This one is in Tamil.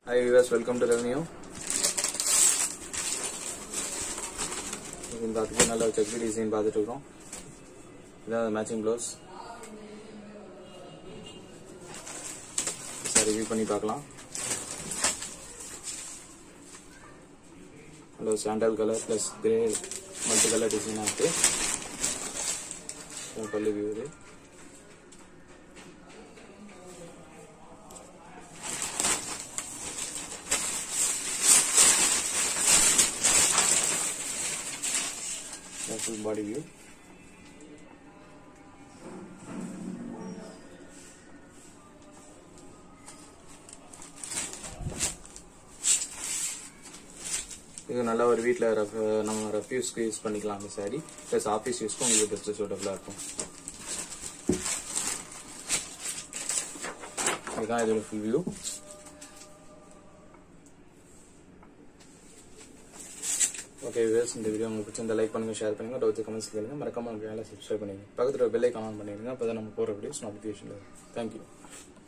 ஹாய் விவாஸ் வெல்கம் டு ரெவன்யூ இந்த அதுக்கு நல்ல செக் டிசைன் பார்த்துட்டு இருக்கோம் இதான் மேட்சிங் ப்ளவுஸ் சார் ரிவ்யூ பண்ணி பார்க்கலாம் hello sandal colour plus grey multi colour டிசைனாக இருக்கு பல்லு வியூ இது full body view. இது நல்லா ஒரு வீட்டில் ரஃப் நம்ம ரஃப் யூஸ்க்கு யூஸ் பண்ணிக்கலாம் அந்த சாரி ப்ளஸ் ஆஃபீஸ் யூஸ்க்கும் உங்களுக்கு பெஸ்ட் சூட்டபுளாக இருக்கும் இதுதான் இதோட ஃபுல் வியூ ஓகே வியூஸ் இந்த வீடியோ உங்களுக்கு பிடிச்சிருந்தா லைக் பண்ணுங்க ஷேர் பண்ணுங்க டவுட் கமெண்ட்ஸ் கேளுங்க மறக்காம சேனலை சப்ஸ்கிரைப் பண்ணுங்க பக்கத்தில் பெல் ஐக்கான் ஆன் பண்ணிடுங்க அப்போ தான் நம்ம போகிற வீடியோஸ் நோட்டிஃபிகேஷன் தேங்க்யூ